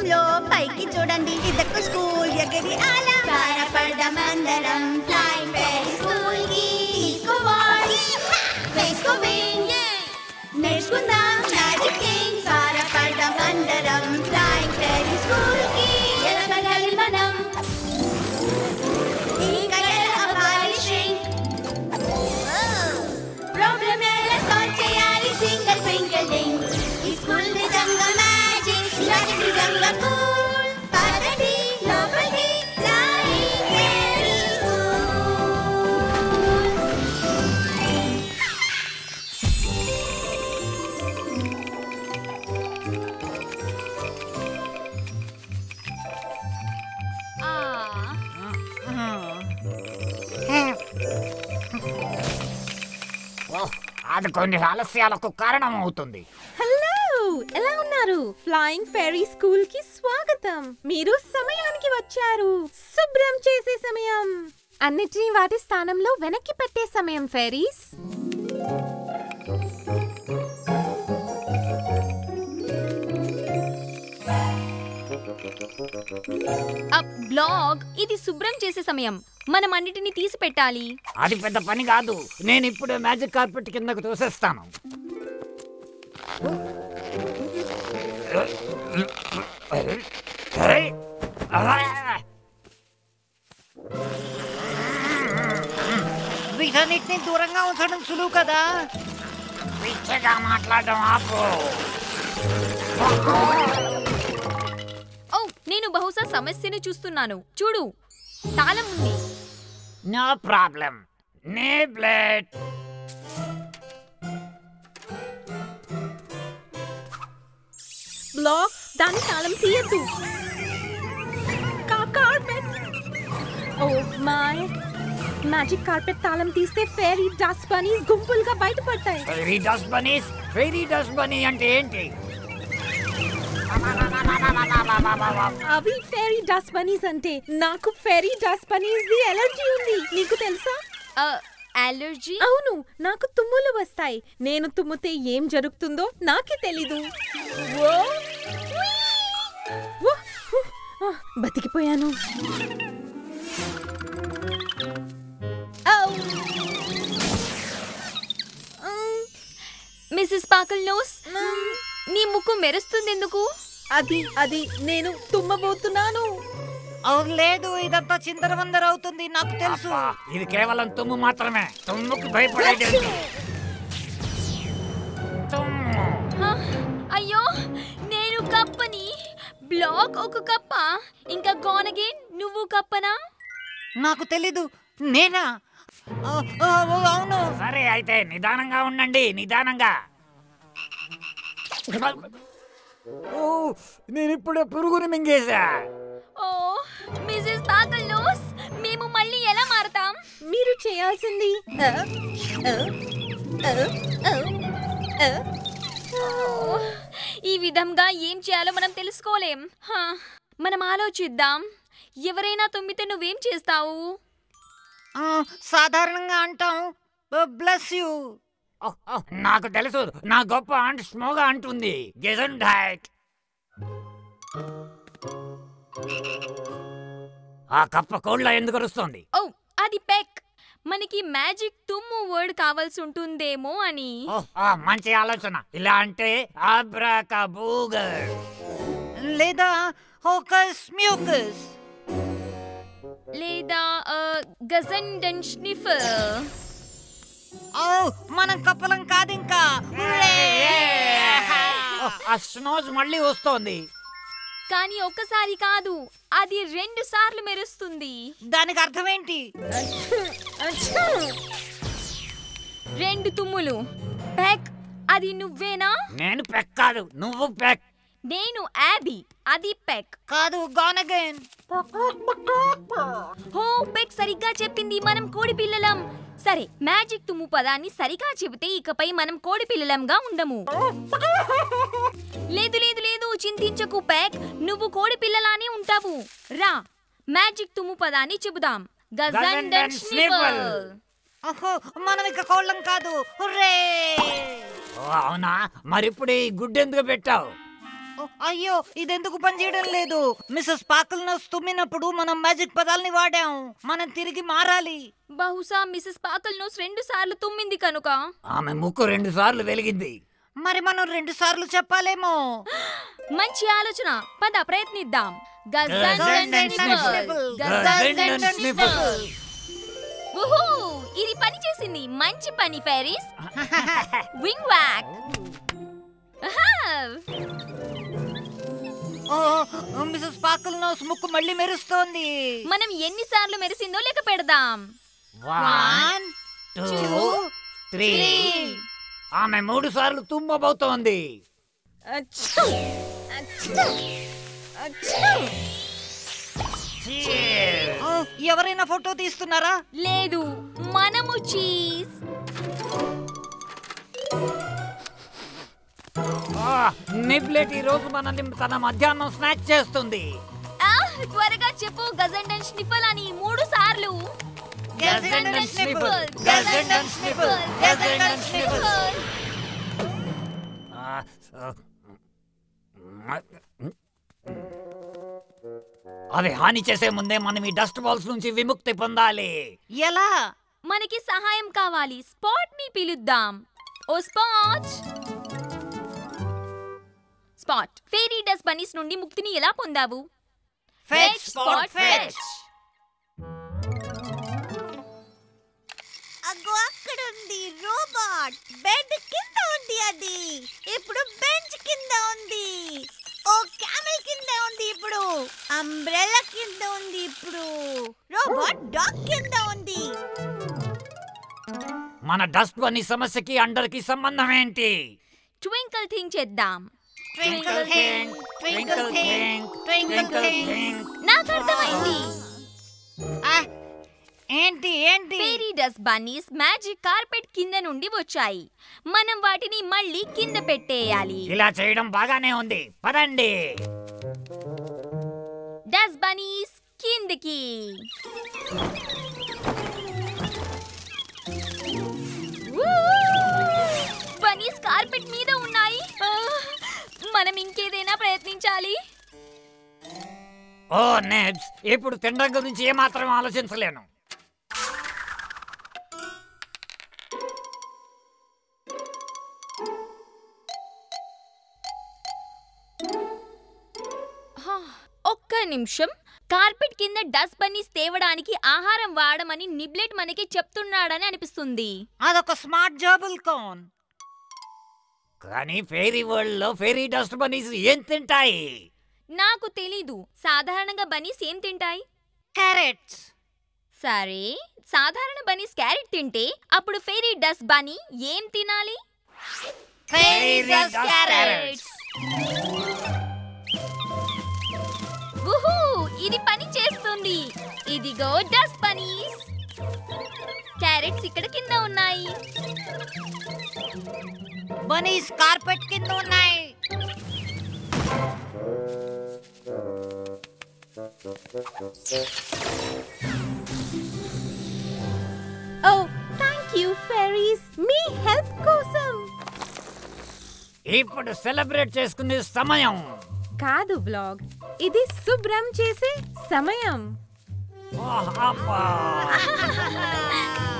శబ్దంలో పైకి చూడండి ఇద్దరు స్కూల్ ఎగిరి అలా త్వరపడమందరం ఫ్లైంగ్ ఫెరీ స్కూల్ కి తీసుకోవాలి వేసుకో వింగ్ నేర్చుకుందాం మ్యాజిక్ థింగ్ త్వరపడమందరం ఫ్లైంగ్ ఫెరీ స్కూల్ కి ఎలగలి మనం ఇంకా ఎలా అవ్వాలి shrink? ప్రాబ్లం ఎలా సాల్వ్ చేయాలి సింగిల్ ట్వింకిల్ డింగ్ ఈ స్కూల్ నిజంగా మ్యాజిక్ మ్యాజిక్ నిజంగా కూల్ పదండి లోపలికి ఫ్లయింగ్ ఫెరీ స్కూల్ ఓహ్, అది కొన్ని ఆలస్యాలకు కారణం అవుతుంది హలో ఎలా ఉన్నారు ఫ్లయింగ్ ఫెరీ స్కూల్ కి స్వాగతం మీరు సమయానికి వచ్చారు శుభ్రం చేసే సమయం అన్నిటినీ వాటి స్థానంలో వెనక్కి పెట్టే సమయం ఫెరీస్ బ్లాగ్ ఇది శుభ్రం చేసే సమయం మనం అన్నిటిని తీసి పెట్టాలి అది పెద్ద పని కాదు నేను ఇప్పుడు మ్యాజిక్ కార్పెట్ కిందకు తోసేస్తాను వీటన్నిటిని దూరంగా ఉంచడం సులువు కదా పిచ్చగా మాట్లాడడం ఆపు ఓ నేను బహుశా సమస్యను చూస్తున్నాను చూడు తాళం ఉంది నో ప్రాబ్లం నే బ్లేడ్ బ్లాక్ దాని తాళం తీయద్దు కా- carpet oh my magic carpet తాళం తీస్తే ఫెరీ డస్ట్ బనీస్ గుంపులుగా బయటపడతాయి fairy dust bunnies fairy dust bunny అంటే ఏంటి అవి ఫెరీ డస్ట్ బనీస్ అంటే నాకు fairy dust bunnies the allergy ఉంది నీకు తెలుసా అలర్జీ అవును నాకు తుమ్ములు వస్తాయి నేను తుమ్మితే ఏం జరుగుతుందో నాకే తెలీదు ఓ! ఓ! ఆ, బతికిపోయాను ఔ! ఉమ్, మిస్సెస్ పాకల్ నోస్ నీ ముక్కు మెరుస్తుంది ఎందుకు అది అది నేను తుమ్మబోతున్నాను అవును లేదు ఇదంతా చిందర వందర అవుతుంది నాకు తెలుసు అబ్బా, ఇది కేవలం తుమ్ము మాత్రమే తుమ్ముకి భయపడేది తుమ్ము హ, అయ్యో నేను కప్పని బ్లాక్ ఒక కప్ప ఇంకా గోనగేన్ నువ్వు కప్పనా నాకు తెలీదు నేనా ఆ, ఆ, అవును సరే అయితే నిదానంగా ఉండండి నిదానంగా ఓ నేను ఇప్పుడే పురుగుని మింగేశా ఓ మిసెస్ పాకల్ నోస్ మేము మళ్ళీ ఎలా మారతాం మీరు చేయాల్సింది ఆ, ఆ, ఆ, ఆ, ఆ. ఓ, ఈ విధంగా ఏం చేయాలో మనం తెలుసుకోలేం హ, మనం ఆలోచిద్దాం ఎవరైనా తుమ్మితే నువ్వేం చేస్తావు ఆ, సాధారణంగా అంటాం బ్లెస్ యూ ఓహ్, ఓహ్, నాకు తెలుసు నా గొప్ప ఆంట్ స్మోగా అంటుంది గెజన్ డైట్ ఆ కప్ప కోళ్ళ ఎందుకు అరుస్తోంది ఓ అది పెక్ మనకి మ్యాజిక్ తుమ్ము వర్డ్ కావాల్సి ఉంటుందేమో అని ఓహ్, ఆ, మంచి ఆలోచన ఇలా అంటే ఆబ్రాకబూగర్ లేదా హోకస్ మ్యూకస్ లేదా గజన్ డన్ స్నిఫర్ ఓ మనం కప్పలం కాదు ఇంకా ఓహ్, ఆ స్నోజ్ మళ్ళీ వస్తోంది కానీ ఒక్కసారి కాదు అది రెండు సార్లు మెరుస్తుంది దానికి అర్థం ఏంటి అచ్చా! రెండు తుమ్ములు పెక్ అది నువ్వేనా నేను పెక్ కాదు నువ్వు పెక్ నేను యాబీ అది పెక్ కాదు గాన్ అగైన్ హో పెక్ సరిగ్గా చెప్పింది మనం కోడి పిల్లలం సరే మ్యాజిక్ తుమ్ము పదాన్ని సరిగా చెబితే ఇకపై మనం కోడి పిల్లలంగా ఉండము లేదు లేదు లేదు చింతించకు పెక్ నువ్వు కోడి పిల్లలానే ఉంటావు రా మ్యాజిక్ తుమ్ము పదాన్ని చెబుదాం గజన్ డన్ స్నిఫల్ ఓహో మనం ఇక కోళ్ళం కాదు హుర్రే ఓ, అవునా మరిప్పుడు ఈ గుడ్డు ఎందుకు పెట్టావు ఓ, అయ్యో ఇదెందుకు పనిచేయడం లేదు మిస్సెస్ పాకల్ నోస్ తుమ్మినప్పుడు మనం మ్యాజిక్ పదాలని వాడాం మనం తిరిగి మారాలి బహుశా మిసెస్ పాకల్ నోస్ రెండు సార్లు తుమ్మింది కనుక ఆమె ముక్కు రెండు సార్లు వెలిగింది మరి మనం రెండు సార్లు చెప్పాలేమో మంచి ఆలోచన పద ప్రయత్నిద్దాం Gazend గజండ్ and sniffle. Gazend and sniffle. వుహూ ఇది పని చేసింది మంచి పని fairies wing walk oh Mrs పాకల్ నోస్ ముక్కు మళ్ళీ మెరుస్తోంది మనం ఎన్నిసార్లు మెరిసిందో లెక్క పెడదాం వన్ టూ త్రీ ఆమె మూడు సార్లు తుమ్మబోతోంది అచ్చూ! అచ్చూ! అచ్చూ! Cheers. ఓ, ఎవరైనా ఫోటో తీస్తున్నారా లేదు మనము చీజ్ ఆ, నిబ్లెట్ ఈ రోజు మనల్ని తన మధ్యాహ్నం స్నాక్ చేస్తుంది ఆ, త్వరగా చెప్పు గజండ్ అండ్ స్నిఫల్ అని మూడు సార్లు Gazend and sniffle. Gazend and sniffle. Gazend and sniffle. ఆ, ఆ, అవి హాని చేసే ముందే మనం ఈ డస్ట్ బాల్స్ నుంచి విముక్తి పొందాలి ఎలా మనకి సహాయం కావాలి స్పాట్ ని పిలుద్దాం oh spot spot fairy dust bunnies నుండి ముక్తిని ఎలా పొందావు Fetch, Spot, fetch. అగ్గో అక్కడ ఉంది రోబోట్ బెడ్ కింద ఉంది అది ఇప్పుడు బెంచ్ కింద ఉంది ఓ క్యామెల్ కింద ఉంది ఇప్పుడు అంబ్రెల్లా కింద ఉంది ఇప్పుడు రోబోట్ డాగ్ కింద ఉంది మన డస్ట్ బనీ సమస్యకి అండర్ కి సంబంధం ఏంటి ట్వింకిల్ థింగ్ చేద్దాం Twinkle thing, twinkle thing, twinkle thing. నాకు అర్థమైంది ఆ, ఏంటి ఏంటి fairy dust bunnies magic carpet కింద నుండి వచ్చాయి మనం వాటిని మళ్ళీ కింద పెట్టేయాలి ఇలా చేయడం బాగానే ఉంది పదండి డస్ బనీస్ కిందకి బనీస్ కార్పెట్ మీద ఉన్నాయి ఆ, మనం ఇంకేదైనా ప్రయత్నించాలి ఓ నెబ్స్ ఇప్పుడు తినడం గురించి ఏమాత్రం ఆలోచించలేను హా, ఒక్క నిమిషం కార్పెట్ కింద డస్ బన్నీస్ తేవడానికి ఆహారం వాడమని నిబ్లెట్ మనకి చెప్తున్నాడని అనిపిస్తుంది అదొక స్మార్ట్ జాబుల్ కోన్ కానీ ఫెయిరీ వరల్డ్ లో ఫెయిరీ డస్ట్ బనీస్ ఏం తింటాయి నాకు తెలీదు సాధారణంగా బనీస్ ఏం తింటాయి క్యారెట్స్ సరే సాధారణ బనీస్ క్యారెట్ తింటే అప్పుడు ఫెయిరీ డస్ బనీ ఏం తినాలి Fairy dust carrots. వుహూ ఇది పని చేస్తుంది ఇదిగో డస్ బనీస్ క్యారెట్స్ ఇక్కడ కింద ఉన్నాయి బనీస్ కార్పెట్ కింద ఉన్నాయి ఓ థ్యాంక్ యూ ఫెరీస్ మీ హెల్ప్ కోసం ఇప్పుడు సెలబ్రేట్ చేసుకునే సమయం కాదు బ్లాగ్ ఇది శుభ్రం చేసే సమయం ఓ, అబ్బా.